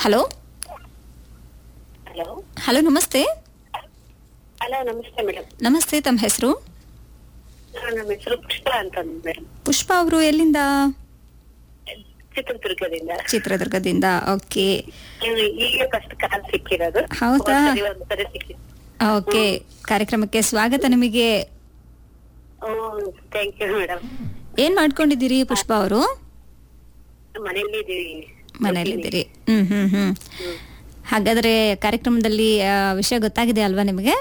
Hello hello hello ನಮಸ್ತೆ hello ನಮಸ್ತೆ madam ನಮಸ್ತೆ ತಮ್ಮ ಹೆಸರು ನಮ್ಮ ಹೆಸರು ಪುಷ್ಪ ಅಂತ ಮೇಡಮ್ ಪುಷ್ಪ ಅವರು ಎಲ್ಲಿಂದ ಚಿತ್ರದುರ್ಗದಿಂದ ಚಿತ್ರದುರ್ಗದಿಂದ ಓಕೆ ನೀವು ಈಗ ಫಸ್ಟ್ ಕಾಲ್ ಸಿಕ್ಕಿರೋದು ಹೌದಾ? ಒಂದ್ಸರಿ ಒಂದ್ಸರಿ ಸಿಕ್ಕಿದ್ದು ಓಕೆ ಕಾರ್ಯಕ್ರಮಕ್ಕೆ ಸ್ವಾಗತ ನಿಮಗೆ ಥ್ಯಾಂಕ್ ಯು ಮೇಡಮ್ ಏನ್ ಮಾಡ್ಕೊಂಡಿದ್ದೀರಿ ಪುಷ್ಪ ಅವರು ಮನೇಲಿ ಇದೀವಿ ಮನೆಯಲ್ಲಿದ್ದೀರಿ ಹ್ಮ್ ಹ್ಮ್ ಹ್ಮ್ ಹಾಗಾದ್ರೆ ಕಾರ್ಯಕ್ರಮದಲ್ಲಿ ಆ, ವಿಷಯ ಗೊತ್ತಾಗಿದೆ ಅಲ್ವಾ ನಿಮಗೆ